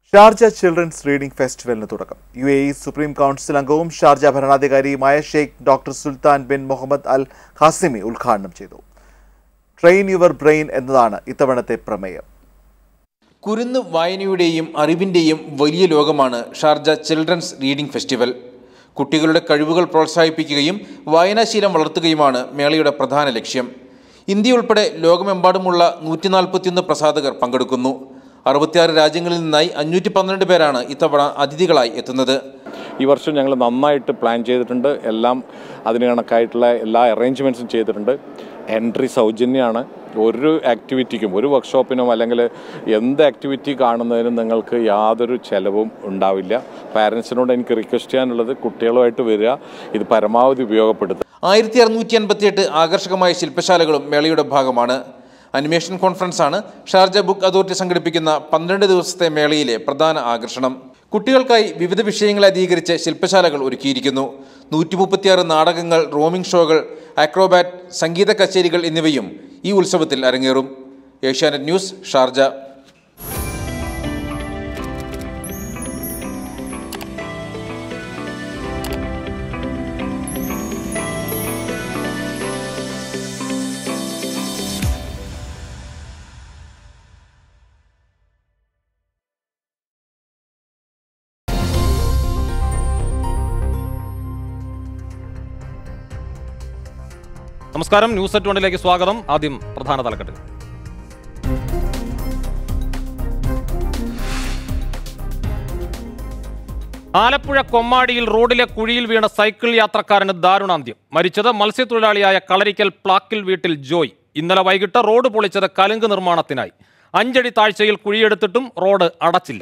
Sharjah children's reading ഫെസ്റ്റിവലിന് തുടക്കം U A E supreme council അംഗവും ഷാർജ ഭരണാധികാരിയുമായ Sheikh doctor Sultan bin Muhammad Al Qasimi ഉദ്ഘാടനം ചെയ്തു ട്രെയിൻ യുവർ ബ്രെയിൻ എന്നതാണ് ഇത്തവണത്തെ പ്രമേയം കുരുന്ന് വായനയുടെയും അറിവിൻ്റെയും വലിയ ലോകമാണ് ഷാർജ ചിൽഡ്രൻസ് റീഡിംഗ് ഫെസ്റ്റിവൽ കുട്ടികളുടെ കഴിവുകൾ പ്രോത്സാഹിപ്പിക്കുകയും വായനാശീലം വളർത്തുകയുമാണ് മേളയുടെ പ്രധാന ലക്ഷ്യം ഇന്ത്യ ഉൾപ്പെടെ ലോകമെമ്പാടുമുള്ള നൂറ്റി നാൽപ്പത്തിയൊന്ന് പ്രസാധകർ പങ്കെടുക്കുന്നു അറുപത്തിയാറ് രാജ്യങ്ങളിൽ നിന്നായി അഞ്ഞൂറ്റി പന്ത്രണ്ട് പേരാണ് ഇത്തവണ അതിഥികളായി എത്തുന്നത് ഈ വർഷം ഞങ്ങൾ നന്നായിട്ട് പ്ലാൻ ചെയ്തിട്ടുണ്ട് എല്ലാം അതിന് കണക്കായിട്ടുള്ള എല്ലാ അറേഞ്ച്മെൻറ്റ്സും ചെയ്തിട്ടുണ്ട് എൻട്രി സൗജന്യമാണ് ഒരു ആക്ടിവിറ്റിക്കും ഒരു വർക്ക്ഷോപ്പിനും അല്ലെങ്കിൽ എന്ത് ആക്ടിവിറ്റി കാണുന്നതിനും നിങ്ങൾക്ക് യാതൊരു ചെലവും ഉണ്ടാവില്ല പാരൻസിനോട് എനിക്ക് റിക്വസ്റ്റ് ചെയ്യാനുള്ളത് കുട്ടികളുമായിട്ട് വരിക ഇത് പരമാവധി ഉപയോഗപ്പെടുത്തുക ആയിരത്തി അറുന്നൂറ്റി അൻപത്തിയെട്ട് ആകർഷകമായ ശില്പശാലകളും മേളയുടെ ഭാഗമാണ് അനിമേഷൻ കോൺഫറൻസാണ് ഷാർജ ബുക്ക് അതോറിറ്റി സംഘടിപ്പിക്കുന്ന പന്ത്രണ്ട് ദിവസത്തെ മേളയിലെ പ്രധാന ആകർഷണം കുട്ടികൾക്കായി വിവിധ വിഷയങ്ങളെ അധികരിച്ച് ശില്പശാലകൾ ഒരുക്കിയിരിക്കുന്നു നൂറ്റി മുപ്പത്തിയാറ് നാടകങ്ങൾ റോമിംഗ് ഷോകൾ അക്രോബാറ്റ് സംഗീത കച്ചേരികൾ എന്നിവയും ഈ ഉത്സവത്തിൽ അരങ്ങേറും ഏഷ്യാനെറ്റ് ന്യൂസ് ഷാർജ നമസ്കാരം ന്യൂസ് അറ്റ് വണ്ണിലേക്ക് സ്വാഗതം ആദ്യം പ്രധാന തലക്കെട്ടുകൾ ആലപ്പുഴ കൊമ്മാടിയിൽ റോഡിലെ കുഴിയിൽ വീണ സൈക്കിൾ യാത്രക്കാരന് ദാരുണാന്ത്യം മരിച്ചത് മത്സ്യത്തൊഴിലാളിയായ കളരിക്കൽ പ്ലാക്കിൽ വീട്ടിൽ ജോയ് ഇന്നലെ വൈകിട്ട് റോഡ് പൊളിച്ചത് കലുങ്ക് നിർമ്മാണത്തിനായി അഞ്ചടി താഴ്ചയിൽ കുഴിയെടുത്തിട്ടും റോഡ് അടച്ചില്ല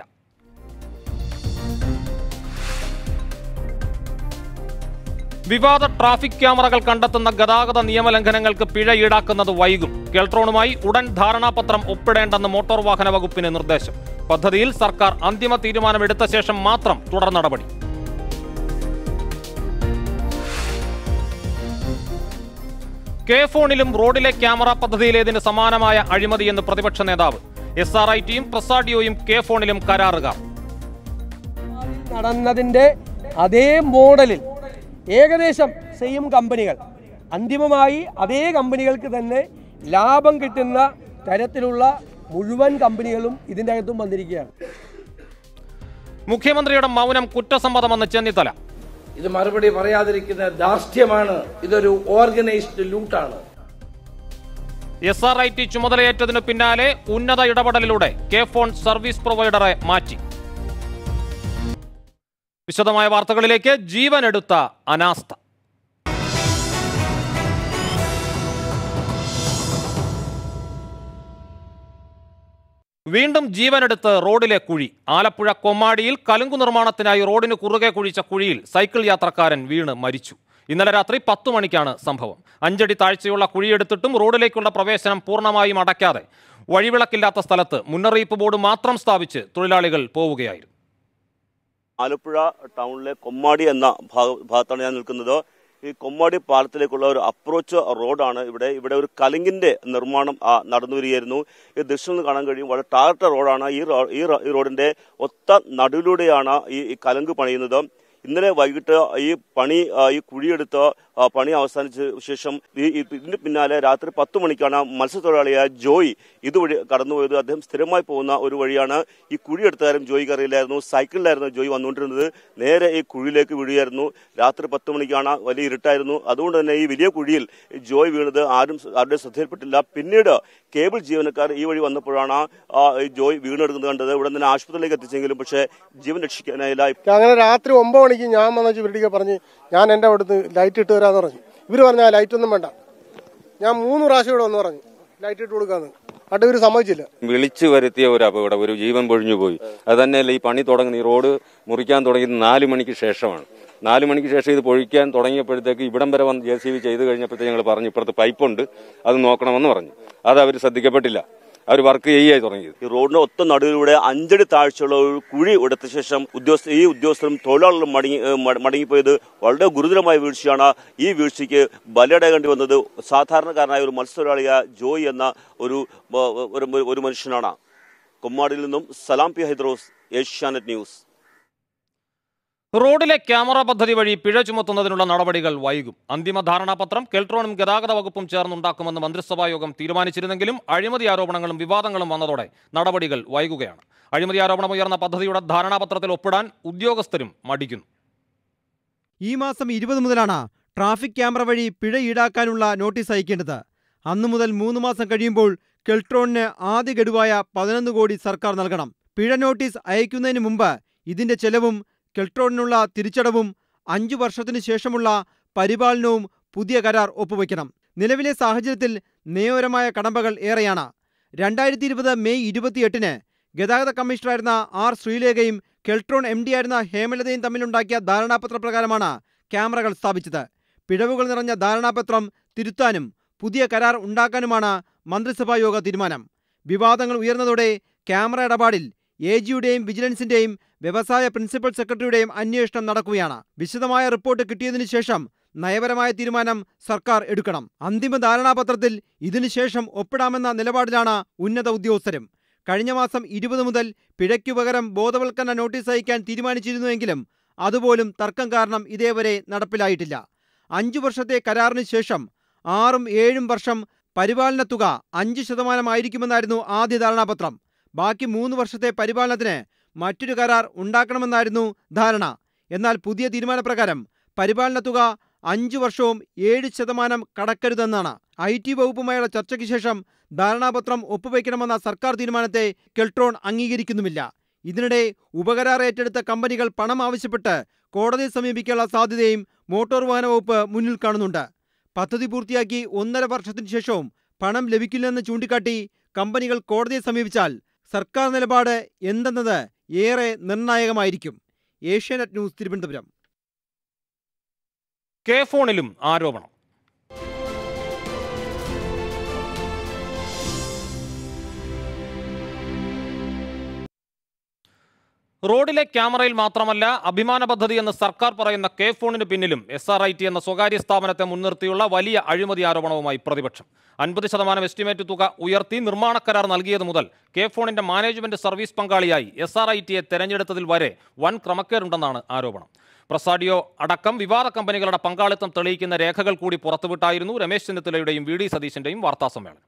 വിവാദ ട്രാഫിക് ക്യാമറകൾ കണ്ടെത്തുന്ന ഗതാഗത നിയമലംഘനങ്ങൾക്ക് പിഴ ഈടാക്കുന്നത് വൈകും കെൽട്രോണുമായി ഉടൻ ധാരണാപത്രം ഒപ്പിടേണ്ടെന്ന് മോട്ടോർ വാഹന വകുപ്പിന് നിർദ്ദേശം പദ്ധതിയിൽ സർക്കാർ അന്തിമ തീരുമാനമെടുത്ത ശേഷം മാത്രം തുടർ നടപടി കെ ഫോണിലും റോഡിലെ ക്യാമറ പദ്ധതിയിലേതിന് സമാനമായ അഴിമതിയെന്ന് പ്രതിപക്ഷ നേതാവ് എസ് ആർ ഐ ടിയും പ്രസാഡിയോയും കെ ഫോണിലും കരാറുകാർ നടന്നതിൻ്റെ അതേ മോഡലിൽ ഏകദേശം സെയിം കമ്പനികൾ അന്തിമമായി അതേ കമ്പനികൾക്ക് തന്നെ ലാഭം കിട്ടുന്ന തരത്തിലുള്ള മുഴുവൻ കമ്പനികളും ഇതിൻ്റെ അകത്തും വന്നിരിക്കുകയാണ് മുഖ്യമന്ത്രിയുടെ മൗനം കുറ്റസമ്മതമെന്ന് ചെന്നിത്തല ഇത് മറുപടി പറയാതിരിക്കുന്ന ധാർഷ്ട്യമാണ് ഇതൊരു ഓർഗനൈസ്ഡ് ലൂട്ടാണ് എസ് ആർ ഐ ടി ചുമതലയേറ്റതിനു പിന്നാലെ ഉന്നത ഇടപെടലിലൂടെ കെ ഫോൺ സർവീസ് പ്രൊവൈഡറെ മാറ്റി വിശദമായ വാർത്തകളിലേക്ക് ജീവനെടുത്ത അനാസ്ഥ വീണ്ടും ജീവനെടുത്ത് റോഡിലെ കുഴി ആലപ്പുഴ കൊമ്മാടിയിൽ കലുങ്കു നിർമ്മാണത്തിനായി റോഡിന് കുറുകെ കുഴിച്ച കുഴിയിൽ സൈക്കിൾ യാത്രക്കാരൻ വീണ് മരിച്ചു ഇന്നലെ രാത്രി പത്തു മണിക്കാണ് സംഭവം അഞ്ചടി താഴ്ചയുള്ള കുഴിയെടുത്തിട്ടും റോഡിലേക്കുള്ള പ്രവേശനം പൂർണ്ണമായും അടയ്ക്കാതെ വഴിവിളക്കില്ലാത്ത സ്ഥലത്ത് മുന്നറിയിപ്പ് ബോർഡ് മാത്രം സ്ഥാപിച്ച് തൊഴിലാളികൾ പോവുകയായിരുന്നു ആലപ്പുഴ ടൗണിലെ കൊമ്മാടി എന്ന ഭാഗ- ഭാഗത്താണ് ഞാൻ നിൽക്കുന്നത് ഈ കൊമ്മാടി പാലത്തിലേക്കുള്ള ഒരു അപ്രോച്ച് റോഡാണ് ഇവിടെ ഇവിടെ ഒരു കലിങ്കിന്റെ നിർമ്മാണം ആ, നടന്നു വരികയായിരുന്നു ഈ ദൃശ്യം നിന്ന് കാണാൻ കഴിയും വളരെ ടാർട്ട റോഡാണ് ഈ റോ- ഈ റോ- ഈ റോഡിന്റെ ഒത്ത നടുവിലൂടെയാണ് ഈ ഈ കലങ്ക് പണിയുന്നത് ഇന്നലെ വൈകിട്ട് ഈ പണി ആ, ഈ കുഴിയെടുത്ത് ആ, പണി അവസാനിച്ച ശേഷം ഈ ഈ- ഇതിന് പിന്നാലെ രാത്രി പത്ത് മണിക്കാണ് മത്സ്യത്തൊഴിലാളിയായ ജോയ് ഇതുവഴി കടന്നുപോയത് അദ്ദേഹം സ്ഥിരമായി പോകുന്ന ഒരു വഴിയാണ് ഈ കുഴിയെടുത്തുകാരും ജോയിക്ക് അറിയില്ലായിരുന്നു സൈക്കിളിലായിരുന്നു ജോയ് വന്നുകൊണ്ടിരുന്നത് നേരെ ഈ കുഴിയിലേക്ക് വീഴുകയായിരുന്നു രാത്രി പത്ത് മണിക്കാണ് വലിയ ഇരുട്ടായിരുന്നു അതുകൊണ്ട് തന്നെ ഈ വലിയ കുഴിയിൽ ജോയ് വീണത് ആരും ആരുടെ ശ്രദ്ധയിൽപ്പെട്ടില്ല പിന്നീട് കേബിൾ ജീവനക്കാർ ഈ വഴി വന്നപ്പോഴാണ് ആ, ഈ ജോയ് വീണെടുക്കുന്നത് കണ്ടത് ഉടൻ തന്നെ ആശുപത്രിയിലേക്ക് എത്തിച്ചെങ്കിലും പക്ഷേ ജീവൻ രക്ഷിക്കാനായില്ല അങ്ങനെ രാത്രി ഒമ്പത് മണിക്ക് ഞാൻ വന്ന ഇവരുടെ പറഞ്ഞ് ഞാൻ എൻ്റെ അവിടുന്ന് ലൈറ്റ് ഇട്ട് തരാന്ന് പറഞ്ഞു ഇവർ പറഞ്ഞാൽ ലൈറ്റ് ഒന്നും വേണ്ട ഞാൻ മൂന്ന് പ്രാവശ്യം ഇവിടെ വന്ന് പറഞ്ഞു ലൈറ്റ് ഇട്ട് കൊടുക്കാന്ന് എന്നിട്ട് ഇവർ സമ്മതിച്ചില്ല വിളിച്ചു വരുത്തിയ ഒരു അപകടം ഒരു ജീവൻ പൊഴിഞ്ഞു പോയി അത് തന്നെയല്ല ഈ പണി തുടങ്ങുന്ന ഈ റോഡ് മുറിക്കാൻ തുടങ്ങിയത് നാല് മണിക്ക് ശേഷമാണ് നാല് മണിക്ക് ശേഷം ഇത് പൊഴിക്കാൻ തുടങ്ങിയപ്പോഴത്തേക്ക് ഇവിടം വരെ വന്ന് ജെ സി ബി ചെയ്ത് കഴിഞ്ഞപ്പോഴത്തേക്ക് ഞങ്ങൾ പറഞ്ഞു ഇപ്പുറത്ത് പൈപ്പുണ്ട് അത് നോക്കണമെന്ന് പറഞ്ഞു അത് അവർ ശ്രദ്ധിക്കപ്പെട്ടില്ല അവർ വർക്ക് ചെയ്യായി തുടങ്ങിയത് ഈ റോഡിന്റെ ഒത്ത നടുവിലൂടെ അഞ്ചടി താഴ്ചയുള്ള ഒരു കുഴി എടുത്ത ശേഷം ഉദ്യോഗസ്ഥ ഈ ഉദ്യോഗസ്ഥരും തൊഴിലാളികളും മടങ്ങി ഏഹ് മട- മടങ്ങിപ്പോയത് വളരെ ഗുരുതരമായ വീഴ്ചയാണ് ഈ വീഴ്ചയ്ക്ക് ബലിയടേണ്ടി വന്നത് സാധാരണക്കാരനായ ഒരു മത്സ്യത്തൊഴിലാളിയായ ജോയ് എന്ന ഒരു ഏഹ് ഒരു ഒരു മനുഷ്യനാണ് കൊമ്മാടിയിൽ നിന്നും സലാം പി ഹൈദ്രോസ് ഏഷ്യാനെറ്റ് ന്യൂസ് റോഡിലെ ക്യാമറ പദ്ധതി വഴി പിഴ ചുമത്തുന്നതിനുള്ള നടപടികൾ വൈകും അന്തിമ ധാരണാപത്രം കെൽട്രോണും ഗതാഗത വകുപ്പും ചേർന്നുണ്ടാക്കുമെന്ന് മന്ത്രിസഭാ യോഗം തീരുമാനിച്ചിരുന്നെങ്കിലും അഴിമതി ആരോപണങ്ങളും വിവാദങ്ങളും വന്നതോടെ നടപടികൾ വൈകുകയാണ് അഴിമതി ആരോപണം ഉയർന്ന പദ്ധതിയുടെ ധാരണാപത്രത്തിൽ ഒപ്പിടാൻ ഉദ്യോഗസ്ഥരും മടിക്കുന്നു ഈ മാസം ഇരുപത് മുതലാണ് ട്രാഫിക് ക്യാമറ വഴി പിഴ ഈടാക്കാനുള്ള നോട്ടീസ് അയക്കേണ്ടത് അന്നു മുതൽ മൂന്ന് മാസം കഴിയുമ്പോൾ കെൽട്രോണിന് ആദ്യ ഗഡുവായ പതിനൊന്ന് കോടി സർക്കാർ നൽകണം പിഴ നോട്ടീസ് അയക്കുന്നതിന് മുമ്പ് ഇതിന്റെ ചെലവും കെൽട്രോണിനുള്ള തിരിച്ചടവും അഞ്ചു വർഷത്തിനു ശേഷമുള്ള പരിപാലനവും പുതിയ കരാർ ഒപ്പുവയ്ക്കണം നിലവിലെ സാഹചര്യത്തിൽ നിയമപരമായ കടമ്പകൾ ഏറെയാണ് രണ്ടായിരത്തി ഇരുപത് മെയ് ഇരുപത്തിയെട്ടിന് ഗതാഗത കമ്മീഷണറായിരുന്ന ആർ ശ്രീലേഖയും കെൽട്രോൺ എം ആയിരുന്ന ഹേമലതയും തമ്മിലുണ്ടാക്കിയ ധാരണാപത്ര പ്രകാരമാണ് ക്യാമറകൾ സ്ഥാപിച്ചത് പിഴവുകൾ നിറഞ്ഞ ധാരണാപത്രം തിരുത്താനും പുതിയ കരാർ ഉണ്ടാക്കാനുമാണ് മന്ത്രിസഭാ യോഗ തീരുമാനം വിവാദങ്ങൾ ഉയർന്നതോടെ ക്യാമറ ഇടപാടിൽ എ ജിയുടെയും വിജിലൻസിന്റെയും വ്യവസായ പ്രിൻസിപ്പൽ സെക്രട്ടറിയുടെയും അന്വേഷണം നടക്കുകയാണ് വിശദമായ റിപ്പോർട്ട് കിട്ടിയതിനു ശേഷം നയപരമായ തീരുമാനം സർക്കാർ എടുക്കണം അന്തിമ ധാരണാപത്രത്തിൽ ഇതിനുശേഷം ഒപ്പിടാമെന്ന നിലപാടിലാണ് ഉന്നത ഉദ്യോഗസ്ഥരും കഴിഞ്ഞ മാസം ഇരുപത് മുതൽ പിഴയ്ക്കു പകരം ബോധവൽക്കരണ നോട്ടീസ് അയക്കാൻ തീരുമാനിച്ചിരുന്നുവെങ്കിലും അതുപോലും തർക്കം കാരണം ഇതേവരെ നടപ്പിലായിട്ടില്ല അഞ്ചു വർഷത്തെ കരാറിന് ശേഷം ആറും ഏഴും വർഷം പരിപാലന തുക അഞ്ച് ശതമാനമായിരിക്കുമെന്നായിരുന്നു ആദ്യ ധാരണാപത്രം ബാക്കി മൂന്ന് വർഷത്തെ പരിപാലനത്തിന് മറ്റൊരു കരാർ ഉണ്ടാക്കണമെന്നായിരുന്നു ധാരണ എന്നാൽ പുതിയ തീരുമാനപ്രകാരം പരിപാലന തുക അഞ്ചു വർഷവും ഏഴ് ശതമാനം കടക്കരുതെന്നാണ് ഐ ടി വകുപ്പുമായുള്ള ചർച്ചയ്ക്ക് ശേഷം ധാരണാപത്രം ഒപ്പുവയ്ക്കണമെന്ന സർക്കാർ തീരുമാനത്തെ കെൽട്രോൺ അംഗീകരിക്കുന്നുമില്ല ഇതിനിടെ ഉപകരാർ ഏറ്റെടുത്ത കമ്പനികൾ പണം ആവശ്യപ്പെട്ട് കോടതിയെ സമീപിക്കാനുള്ള സാധ്യതയും മോട്ടോർ വാഹന വകുപ്പ് മുന്നിൽ കാണുന്നുണ്ട് പദ്ധതി പൂർത്തിയാക്കി ഒന്നര വർഷത്തിനു ശേഷവും പണം ലഭിക്കില്ലെന്ന് ചൂണ്ടിക്കാട്ടി കമ്പനികൾ കോടതിയെ സമീപിച്ചാൽ സർക്കാർ നിലപാട് എന്തെന്നത് ഏറെ നിർണായകമായിരിക്കും ഏഷ്യാനെറ്റ് ന്യൂസ് തിരുവനന്തപുരം കെ ഫോണിലും ആരോപണം റോഡിലെ ക്യാമറയിൽ മാത്രമല്ല അഭിമാന പദ്ധതി എന്ന് സർക്കാർ പറയുന്ന കെ ഫോണിന് പിന്നിലും എസ് ആർ ഐ ടി എന്ന സ്വകാര്യ സ്ഥാപനത്തെ മുൻനിർത്തിയുള്ള വലിയ അഴിമതി ആരോപണവുമായി പ്രതിപക്ഷം അൻപത് ശതമാനം എസ്റ്റിമേറ്റ് തുക ഉയർത്തി നിർമ്മാണ കരാർ നൽകിയത് മുതൽ കെ ഫോണിന്റെ മാനേജ്മെന്റ് സർവീസ് പങ്കാളിയായി എസ് ആർ ഐ ടിയെ തെരഞ്ഞെടുത്തതിൽ വരെ വൻ ക്രമക്കേടുണ്ടെന്നാണ് ആരോപണം പ്രസാഡിയോ അടക്കം വിവാദ കമ്പനികളുടെ പങ്കാളിത്തം തെളിയിക്കുന്ന രേഖകൾ കൂടി പുറത്തുവിട്ടായിരുന്നു രമേശ് ചെന്നിത്തലയുടെയും വി ഡി സതീശന്റെയും വാർത്താസമ്മേളനം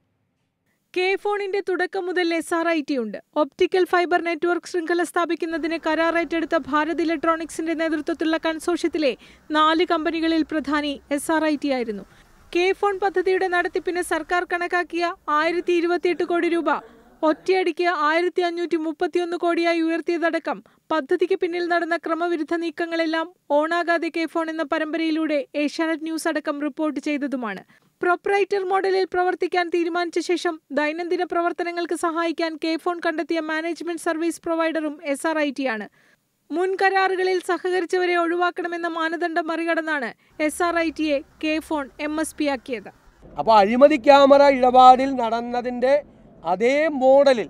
കെ ഫോണിന്റെ തുടക്കം മുതൽ എസ് ആർ ഐ ടി ഉണ്ട് ഒപ്റ്റിക്കൽ ഫൈബർ നെറ്റ്വർക്ക് ശൃംഖല സ്ഥാപിക്കുന്നതിന് കരാർ ഏറ്റെടുത്ത ഭാരത് ഇലക്ട്രോണിക്സിന്റെ നേതൃത്വത്തിലുള്ള കൺസോഷ്യത്തിലെ നാല് കമ്പനികളിൽ പ്രധാനി എസ് ആർ ഐ ടി ആയിരുന്നു കെ ഫോൺ പദ്ധതിയുടെ നടത്തിപ്പിന് സർക്കാർ കണക്കാക്കിയ ആയിരത്തി ഇരുപത്തിയെട്ട് കോടി രൂപ ഒറ്റയടിക്ക് ആയിരത്തി അഞ്ഞൂറ്റി മുപ്പത്തിയൊന്ന് കോടിയായി ഉയർത്തിയതടക്കം പദ്ധതിക്ക് പിന്നിൽ നടന്ന ക്രമവിരുദ്ധ നീക്കങ്ങളെല്ലാം ഓണാകാതെ കെ ഫോൺ എന്ന പരമ്പരയിലൂടെ ഏഷ്യാനെറ്റ് ന്യൂസ് അടക്കം റിപ്പോർട്ട് ചെയ്തതുമാണ് പ്രൊപ്രൈറ്റർ മോഡലിൽ പ്രവർത്തിക്കാൻ തീരുമാനിച്ച ശേഷം ദൈനംദിന പ്രവർത്തനങ്ങൾക്ക് സഹായിക്കാൻ കെ ഫോൺ കണ്ടെത്തിയ മാനേജ്മെന്റ് സർവീസ് പ്രൊവൈഡറും എസ് ആർ ഐ ടി ആണ് മുൻ കരാറുകളിൽ സഹകരിച്ചവരെ ഒഴിവാക്കണമെന്ന മാനദണ്ഡം മറികടന്നാണ് എസ് ആർ ഐ ടിയെ KFON M S P ആക്കിയത് അപ്പോൾ അഴിമതി ക്യാമറ ഇടപാടിൽ നടന്നതിൻ്റെ അതേ മോഡലിൽ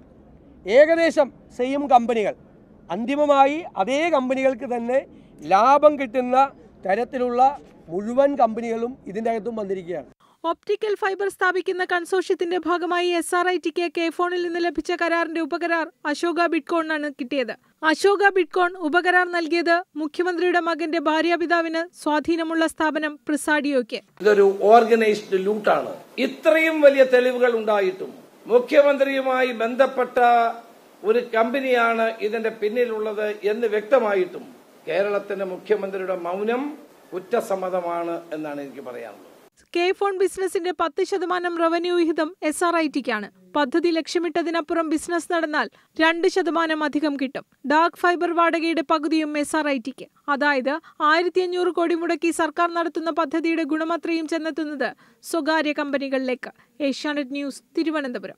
ഏകദേശം സെയിം കമ്പനികൾ അന്തിമമായി അതേ കമ്പനികൾക്ക് തന്നെ ലാഭം കിട്ടുന്ന തരത്തിലുള്ള മുഴുവൻ കമ്പനികളും ഇതിൻ്റെ അകത്തും വന്നിരിക്കുകയാണ് ഒപ്റ്റിക്കൽ ഫൈബർ സ്ഥാപിക്കുന്ന കൺസോഷ്യത്തിന്റെ ഭാഗമായി എസ് ആർ ഐ ടിക്ക് കെ ഫോണിൽ നിന്ന് ലഭിച്ച കരാറിന്റെ ഉപകരാർ അശോക ബിറ്റ്കോണിനാണ് കിട്ടിയത് അശോക ബിറ്റ്കോൺ ഉപകരാർ നൽകിയത് മുഖ്യമന്ത്രിയുടെ മകന്റെ ഭാര്യാപിതാവിന് സ്വാധീനമുള്ള സ്ഥാപനം പ്രിസാഡിയോയ്ക്ക് ഇതൊരു ഓർഗനൈസ്ഡ് ലൂട്ടാണ് ഇത്രയും വലിയ തെളിവുകൾ ഉണ്ടായിട്ടും മുഖ്യമന്ത്രിയുമായി ബന്ധപ്പെട്ട ഒരു കമ്പനിയാണ് ഇതിന്റെ പിന്നിലുള്ളത് എന്ന് വ്യക്തമായിട്ടും കേരളത്തിന്റെ മുഖ്യമന്ത്രിയുടെ മൗനം കുറ്റസമ്മതമാണ് എന്നാണ് എനിക്ക് പറയാനുള്ളത് കെ ഫോൺ ബിസിനസിന്റെ പത്ത് ശതമാനം റവന്യൂ വിഹിതം എസ് ആർ ഐ ടിക്കാണ് പദ്ധതി ലക്ഷ്യമിട്ടതിനപ്പുറം ബിസിനസ് നടന്നാൽ രണ്ട് ശതമാനം അധികം കിട്ടും ഡാർക്ക് ഫൈബർ വാടകയുടെ പകുതിയും എസ് ആർ ഐ ടിക്ക് അതായത് ആയിരത്തി അഞ്ഞൂറ് കോടി മുടക്കി സർക്കാർ നടത്തുന്ന പദ്ധതിയുടെ ഗുണമത്രയും ചെന്നെത്തുന്നത് സ്വകാര്യ കമ്പനികളിലേക്ക് Asianet news Thiruvananthapuram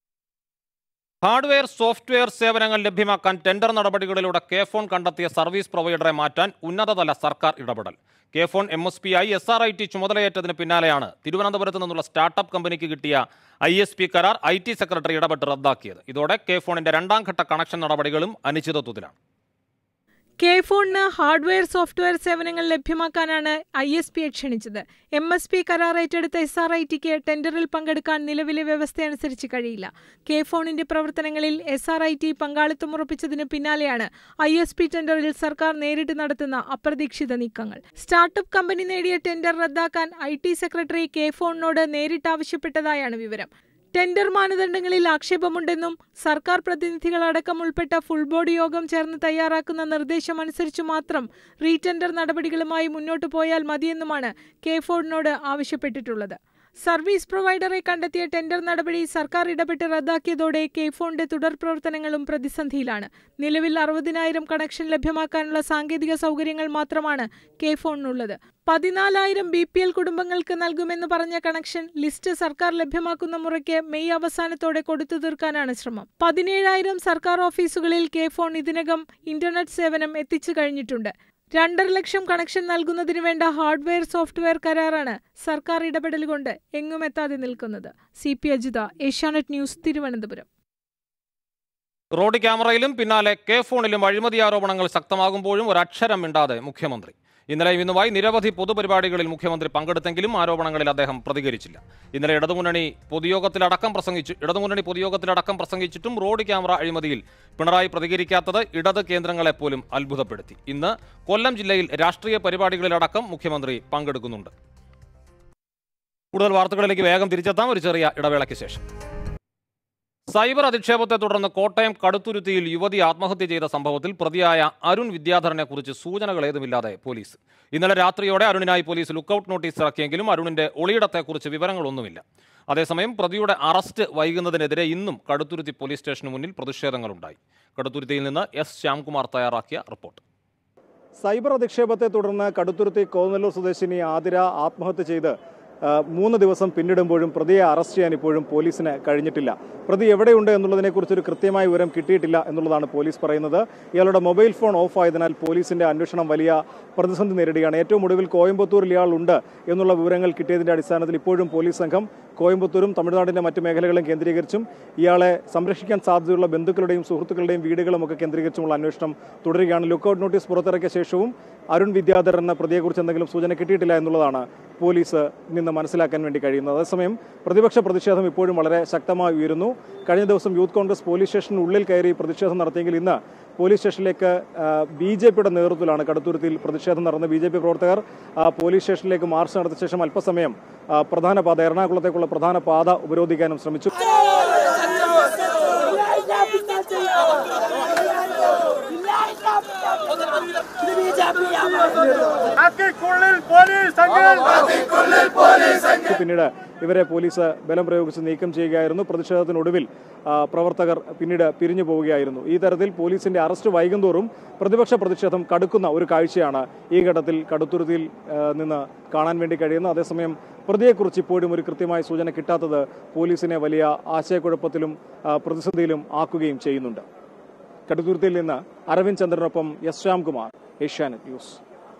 hardware software സേവനങ്ങൾ ലഭ്യമാക്കാൻ ടെൻഡർ നടപടികളിലൂടെ കെ ഫോൺ കണ്ടെത്തിയ സർവീസ് പ്രൊവൈഡറെ മാറ്റാൻ ഉന്നതതല സർക്കാർ ഇടപെടൽ KFON M S P ആയി എസ് ആർ ഐ ടി ചുമതലയേറ്റതിന് പിന്നാലെയാണ് തിരുവനന്തപുരത്ത് നിന്നുള്ള സ്റ്റാർട്ടപ്പ് കമ്പനിക്ക് കിട്ടിയ ഐ എസ് പി കരാർ ഐ ടി സെക്രട്ടറി ഇടപെട്ട് റദ്ദാക്കിയത് ഇതോടെ കെ ഫോണിന്റെ രണ്ടാം ഘട്ട കണക്ഷൻ നടപടികളും അനിശ്ചിതത്വത്തിലാണ് കെ ഫോണിന് ഹാർഡ്വെയർ സോഫ്റ്റ്വെയർ സേവനങ്ങൾ ലഭ്യമാക്കാനാണ് ഐ എസ് പിയെ ക്ഷണിച്ചത് എം എസ് പി കരാർ ഏറ്റെടുത്ത എസ് ആർ ഐ ടിക്ക് ടെൻഡറിൽ പങ്കെടുക്കാൻ നിലവിലെ വ്യവസ്ഥയനുസരിച്ച് കഴിയില്ല കെ ഫോണിന്റെ പ്രവർത്തനങ്ങളിൽ എസ് ആർ ഐ ടി പങ്കാളിത്തം ഉറപ്പിച്ചതിന് പിന്നാലെയാണ് ഐ എസ് പി ടെൻഡറിൽ സർക്കാർ നേരിട്ട് നടത്തുന്ന അപ്രതീക്ഷിത നീക്കങ്ങൾ സ്റ്റാർട്ടപ്പ് കമ്പനി നേടിയ ടെൻഡർ റദ്ദാക്കാൻ ഐ ടി സെക്രട്ടറി കെ ഫോണിനോട് നേരിട്ട് ആവശ്യപ്പെട്ടതായാണ് വിവരം ടെൻഡർ മാനദണ്ഡങ്ങളിൽ ആക്ഷേപമുണ്ടെന്നും സർക്കാർ പ്രതിനിധികളടക്കം ഉൾപ്പെട്ട ഫുൾ ബോഡി യോഗം ചേർന്ന് തയ്യാറാക്കുന്ന നിർദ്ദേശം അനുസരിച്ചു മാത്രം റീടെൻഡർ നടപടികളുമായി മുന്നോട്ടു പോയാൽ മതിയെന്നുമാണ് കെ ഫോർഡിനോട് ആവശ്യപ്പെട്ടിട്ടുള്ളത് സർവീസ് പ്രൊവൈഡറെ കണ്ടെത്തിയ ടെൻഡർ നടപടി സർക്കാർ ഇടപെട്ട് റദ്ദാക്കിയതോടെ കെ ഫോണിന്റെ തുടർ പ്രവർത്തനങ്ങളും പ്രതിസന്ധിയിലാണ് നിലവിൽ അറുപതിനായിരം കണക്ഷൻ ലഭ്യമാക്കാനുള്ള സാങ്കേതിക സൗകര്യങ്ങൾ മാത്രമാണ് കെ ഫോണിനുള്ളത് പതിനാലായിരം ബി പി എൽ കുടുംബങ്ങൾക്ക് നൽകുമെന്ന് പറഞ്ഞ കണക്ഷൻ ലിസ്റ്റ് സർക്കാർ ലഭ്യമാക്കുന്ന മുറയ്ക്ക് മെയ് അവസാനത്തോടെ കൊടുത്തു തീർക്കാനാണ് ശ്രമം പതിനേഴായിരം സർക്കാർ ഓഫീസുകളിൽ കെ ഫോൺ ഇതിനകം ഇന്റർനെറ്റ് സേവനം എത്തിച്ചു കഴിഞ്ഞിട്ടുണ്ട് രണ്ടര ലക്ഷം കണക്ഷൻ നൽകുന്നതിന് വേണ്ട ഹാർഡ്വെയർ സോഫ്റ്റ്വെയർ കരാറാണ് സർക്കാർ ഇടപെടൽ കൊണ്ട് എങ്ങും എത്താതെ നിൽക്കുന്നത് C P Ajitha Asianet news Thiruvananthapuram road ക്യാമറയിലും പിന്നാലെ കെ ഫോണിലും അഴിമതി ആരോപണങ്ങൾ ശക്തമാകുമ്പോഴും ഒരക്ഷരം മിണ്ടാതെ മുഖ്യമന്ത്രി ഇന്നലെയും ഇന്നുമായി നിരവധി പൊതുപരിപാടികളിൽ മുഖ്യമന്ത്രി പങ്കെടുത്തെങ്കിലും ആരോപണങ്ങളിൽ അദ്ദേഹം പ്രതികരിച്ചില്ല ഇന്നലെ ഇടതുമുന്നണി പൊതുയോഗത്തിലടക്കം പ്രസംഗിച്ചു ഇടതുമുന്നണി പൊതുയോഗത്തിലടക്കം പ്രസംഗിച്ചിട്ടും റോഡ് ക്യാമറ അഴിമതിയിൽ പിണറായി പ്രതികരിക്കാത്തത് ഇടത് കേന്ദ്രങ്ങളെ പോലും അത്ഭുതപ്പെടുത്തി ഇന്ന് കൊല്ലം ജില്ലയിൽ രാഷ്ട്രീയ പരിപാടികളിലടക്കം മുഖ്യമന്ത്രി പങ്കെടുക്കുന്നുണ്ട് കൂടുതൽ വാർത്തകളിലേക്ക് വേഗം തിരിച്ചെത്താം ഒരു ചെറിയ ഇടവേളയ്ക്ക് ശേഷം സൈബർ അധിക്ഷേപത്തെ തുടർന്ന് കോട്ടയം കടുത്തുരുത്തിയിൽ യുവതി ആത്മഹത്യ ചെയ്ത സംഭവത്തിൽ പ്രതിയായ അരുൺ വിദ്യാധരനെ കുറിച്ച് സൂചനകൾ ഏതുമില്ലാതെ പോലീസ് ഇന്നലെ രാത്രിയോടെ അരുണിനായി പോലീസ് ലുക്കൌട്ട് നോട്ടീസ് ഇറക്കിയെങ്കിലും അരുണിന്റെ ഒളിയിടത്തെക്കുറിച്ച് വിവരങ്ങളൊന്നുമില്ല അതേസമയം പ്രതിയുടെ അറസ്റ്റ് വൈകുന്നതിനെതിരെ ഇന്നും കടുത്തുരുത്തി പോലീസ് സ്റ്റേഷന് മുന്നിൽ പ്രതിഷേധങ്ങളുണ്ടായി കടുത്തുരുത്തിയിൽ നിന്ന് എസ് ശ്യാംകുമാർ തയ്യാറാക്കിയ റിപ്പോർട്ട് സൈബർ അധിക്ഷേപത്തെ തുടർന്ന് കടുത്തുരുത്തി കോന്നല്ലൂർ സ്വദേശിനി ആതിര ആത്മഹത്യ ചെയ്ത് ആ, മൂന്ന് ദിവസം പിന്നിടുമ്പോഴും പ്രതിയെ അറസ്റ്റ് ചെയ്യാൻ ഇപ്പോഴും പോലീസിന് കഴിഞ്ഞിട്ടില്ല പ്രതി എവിടെയുണ്ട് എന്നുള്ളതിനെക്കുറിച്ചൊരു കൃത്യമായ വിവരം കിട്ടിയിട്ടില്ല എന്നുള്ളതാണ് പോലീസ് പറയുന്നത് ഇയാളുടെ മൊബൈൽ ഫോൺ ഓഫ് ആയതിനാൽ പോലീസിന്റെ അന്വേഷണം വലിയ പ്രതിസന്ധി നേരിടുകയാണ് ഏറ്റവും ഒടുവിൽ കോയമ്പത്തൂരിൽ ഇയാൾ ഉണ്ട് എന്നുള്ള വിവരങ്ങൾ കിട്ടിയതിന്റെ അടിസ്ഥാനത്തിൽ ഇപ്പോഴും പോലീസ് സംഘം കോയമ്പത്തൂരും തമിഴ്നാടിന്റെ മറ്റ് മേഖലകളും കേന്ദ്രീകരിച്ചും ഇയാളെ സംരക്ഷിക്കാൻ സാധ്യതയുള്ള ബന്ധുക്കളുടെയും സുഹൃത്തുക്കളുടെയും വീടുകളും ഒക്കെ കേന്ദ്രീകരിച്ചുമുള്ള അന്വേഷണം തുടരുകയാണ് ലുക്കൌട്ട് നോട്ടീസ് പുറത്തിറക്കിയ ശേഷവും അരുൺ വിദ്യാധർ എന്ന പ്രതിയെക്കുറിച്ച് എന്തെങ്കിലും സൂചന കിട്ടിയിട്ടില്ല എന്നുള്ളതാണ് പോലീസ് നിന്ന് മനസ്സിലാക്കാൻ വേണ്ടി കഴിയുന്നത് അതേസമയം പ്രതിപക്ഷ പ്രതിഷേധം ഇപ്പോഴും വളരെ ശക്തമായി ഉയരുന്നു കഴിഞ്ഞ ദിവസം യൂത്ത് കോൺഗ്രസ് പോലീസ് സ്റ്റേഷനുള്ളിൽ കയറി പ്രതിഷേധം നടത്തിയെങ്കിൽ ഇന്ന് പോലീസ് സ്റ്റേഷനിലേക്ക് ബി ജെ പിയുടെ നേതൃത്വത്തിലാണ് കടുത്തുരുത്തിയിൽ പ്രതിഷേധം നടന്നത് ബി ജെ പി പ്രവർത്തകർ ആ, പോലീസ് സ്റ്റേഷനിലേക്ക് മാർച്ച് നടത്തിയ ശേഷം അല്പസമയം ആ, പ്രധാന പാത എറണാകുളത്തേക്കുള്ള പ്രധാന പാത ഉപരോധിക്കാനും ശ്രമിച്ചു പിന്നീട് ഇവരെ പോലീസ് ബലം പ്രയോഗിച്ച് നീക്കം ചെയ്യുകയായിരുന്നു പ്രതിഷേധത്തിനൊടുവിൽ ആ, പ്രവർത്തകർ പിന്നീട് പിരിഞ്ഞു പോവുകയായിരുന്നു ഈ തരത്തിൽ പോലീസിന്റെ അറസ്റ്റ് വൈകുന്തോറും പ്രതിപക്ഷ പ്രതിഷേധം കടുക്കുന്ന ഒരു കാഴ്ചയാണ് ഈ ഘട്ടത്തിൽ കടുത്തുരുത്തിയിൽ ആ, നിന്ന് കാണാൻ വേണ്ടി കഴിയുന്നത് അതേസമയം പ്രതിയെക്കുറിച്ച് ഇപ്പോഴും ഒരു കൃത്യമായ സൂചന കിട്ടാത്തത് പോലീസിനെ വലിയ ആശയക്കുഴപ്പത്തിലും ആ, പ്രതിസന്ധിയിലും ആക്കുകയും ചെയ്യുന്നുണ്ട് കടുത്തുരുത്തിയിൽ നിന്ന് അരവിന്ദ് ചന്ദ്രനൊപ്പം എസ് ശ്യാംകുമാർ ഏഷ്യാനെറ്റ് ന്യൂസ്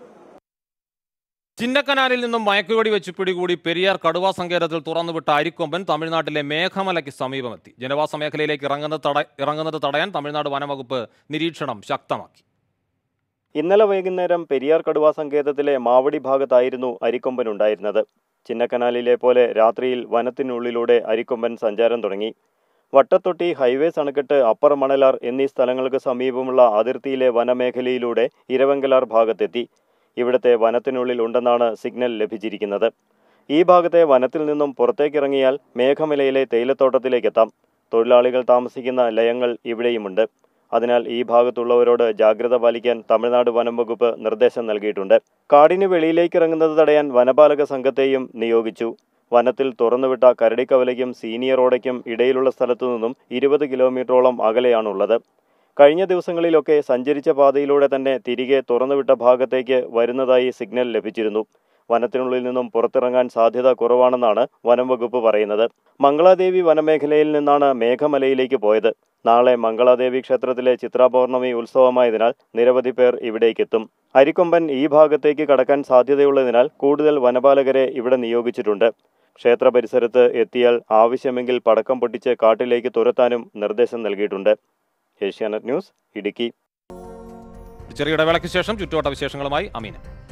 ചിന്നക്കനാലിൽ നിന്നും മയക്കുവെടി വെച്ച് പിടികൂടി പെരിയാർ കടുവാ സങ്കേതത്തിൽ തുറന്നുവിട്ട അരിക്കൊമ്പൻ തമിഴ്നാട്ടിലെ മേഘമലയ്ക്ക് സമീപമെത്തി ജനവാസ മേഖലയിലേക്ക് ഇറങ്ങുന്നത് തട ഇറങ്ങുന്നത് തടയാൻ തമിഴ്നാട് വനംവകുപ്പ് നിരീക്ഷണം ശക്തമാക്കി ഇന്നലെ വൈകുന്നേരം പെരിയാർ കടുവാ സങ്കേതത്തിലെ മാവടി ഭാഗത്തായിരുന്നു അരിക്കൊമ്പൻ ഉണ്ടായിരുന്നത് ചിന്നക്കനാലിലെ പോലെ രാത്രിയിൽ വനത്തിനുള്ളിലൂടെ അരിക്കൊമ്പൻ സഞ്ചാരം തുടങ്ങി വട്ടത്തൊട്ടി ഹൈവേസ് അണക്കെട്ട് അപ്പർ മണലാർ എന്നീ സ്ഥലങ്ങൾക്ക് സമീപമുള്ള അതിർത്തിയിലെ വനമേഖലയിലൂടെ ഇരവങ്കലാർ ഭാഗത്തെത്തി ഇവിടത്തെ വനത്തിനുള്ളിൽ ഉണ്ടെന്നാണ് സിഗ്നൽ ലഭിച്ചിരിക്കുന്നത് ഈ ഭാഗത്തെ വനത്തിൽ നിന്നും പുറത്തേക്കിറങ്ങിയാൽ മേഘമലയിലെ തേയിലത്തോട്ടത്തിലേക്കെത്താം തൊഴിലാളികൾ താമസിക്കുന്ന ലയങ്ങൾ ഇവിടെയുമുണ്ട് അതിനാൽ ഈ ഭാഗത്തുള്ളവരോട് ജാഗ്രത പാലിക്കാൻ തമിഴ്നാട് വനം വകുപ്പ് നിർദ്ദേശം നൽകിയിട്ടുണ്ട് കാടിന് വെളിയിലേക്ക് ഇറങ്ങുന്നത് തടയാൻ വനപാലക സംഘത്തെയും നിയോഗിച്ചു വനത്തിൽ തുറന്നുവിട്ട കരടിക്കവലയ്ക്കും സീനിയർ ഓടയ്ക്കും ഇടയിലുള്ള സ്ഥലത്തു നിന്നും ഇരുപത് കിലോമീറ്ററോളം അകലെയാണുള്ളത് കഴിഞ്ഞ ദിവസങ്ങളിലൊക്കെ സഞ്ചരിച്ച പാതയിലൂടെ തന്നെ തിരികെ തുറന്നുവിട്ട ഭാഗത്തേക്ക് വരുന്നതായി സിഗ്നൽ ലഭിച്ചിരുന്നു വനത്തിനുള്ളിൽ നിന്നും പുറത്തിറങ്ങാൻ സാധ്യത കുറവാണെന്നാണ് വനം വകുപ്പ് പറയുന്നത് മംഗളാദേവി വനമേഖലയിൽ നിന്നാണ് മേഘമലയിലേക്ക് പോയത് നാളെ മംഗളാദേവി ക്ഷേത്രത്തിലെ ചിത്രാപൗർണമി ഉത്സവമായതിനാൽ നിരവധി പേർ ഇവിടേക്കെത്തും അരിക്കൊമ്പൻ ഈ ഭാഗത്തേക്ക് കടക്കാൻ സാധ്യതയുള്ളതിനാൽ കൂടുതൽ വനപാലകരെ ഇവിടെ നിയോഗിച്ചിട്ടുണ്ട് ക്ഷേത്ര പരിസരത്ത് എത്തിയാൽ ആവശ്യമെങ്കിൽ പടക്കം പൊട്ടിച്ച് കാട്ടിലേക്ക് തുരത്താനും നിർദ്ദേശം നൽകിയിട്ടുണ്ട് ഏഷ്യാനെറ്റ് ന്യൂസ് ഇടുക്കി ചെറിയ ഇടവേളയ്ക്ക് ശേഷം ചുറ്റുവട്ട വിശേഷങ്ങളുമായി അമീന